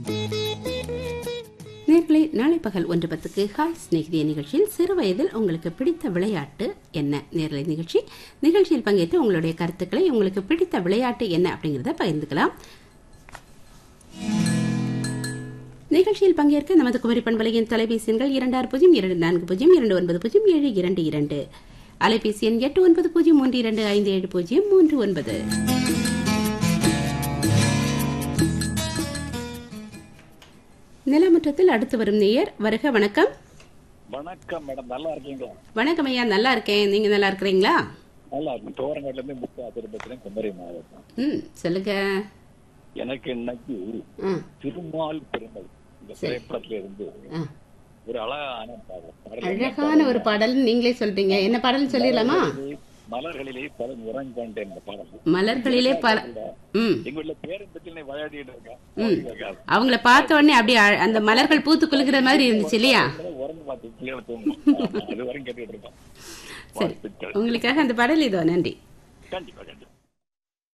நேர்களை நாளை பகல் ஒன்று பத்துக்கு ஹாய் சிநேகிதிய நிகழ்ச்சியில் சிறு வயதில் உங்களுக்கு பிடித்த விளையாட்டு என்ன நேரலை நிகழ்ச்சி நிகழ்ச்சியில் பங்கேற்று உங்களுடைய கருத்துக்களை உங்களுக்கு பிடித்த விளையாட்டு என்ன அப்படிங்கிறத பகிர்ந்துக்கலாம் நிகழ்ச்சியில் பங்கேற்க நமது குமரி பண்பலையின் தொலைபேசி எண்கள் இரண்டு ஆறு பூஜ்ஜியம் இரண்டு நான்கு பூஜ்ஜியம் இரண்டு ஒன்பது பூஜ்ஜியம் ஏழு இரண்டு இரண்டு அலைபேசி எண் எட்டு ஒன்பது பூஜ்ஜியம் மூன்று இரண்டு ஐந்து ஏழு பூஜ்ஜியம் மூன்று ஒன்பது நிலமுற்றத்தில் அடுத்து வரும் நேயர் வருக வணக்கம் வணக்கம் மேடம் நல்லா இருக்கீங்களா வணக்கம் ஐயா நல்லா இருக்கேன் நீங்க நல்லா இருக்கிறீங்களா நல்லா இருக்கும் தோரங்காட்டுல இருந்து முத்து அதிர்பத்திரம் குமரி மாவட்டம் ம் சொல்லுங்க எனக்கு இன்னைக்கு ஆ திருமால் பெருமை இந்த திரைப்படத்துல இருந்து ஆ. ஒரு அழகான பாடல் பாடல் அழகான ஒரு பாடல் நீங்களே சொல்றீங்க என்ன பாடல் சொல்லிடலாமா மலர்களிலே பல நிறம் கொண்டேன் இந்த பாடல் மலர்களிலே பல ம் எங்க வீட்டுல பேரும் பத்தி விளையாடிட்டு இருக்கேன் அவங்கள பார்த்த உடனே அப்படியே அழ- அந்த மலர்கள் பூத்து குலுங்குற மாதிரி இருந்துச்சு இல்லையா உறங்க பார்த்து பிள்ளைகளை தூங்கும் அது வரைக்கும் கேட்டுட்டு இருக்கோம் சரி வாழ்த்துக்கள் உங்களுக்காக அந்த பாடல் இதோ நன்றி கண்டிப்பா கண்டிப்பா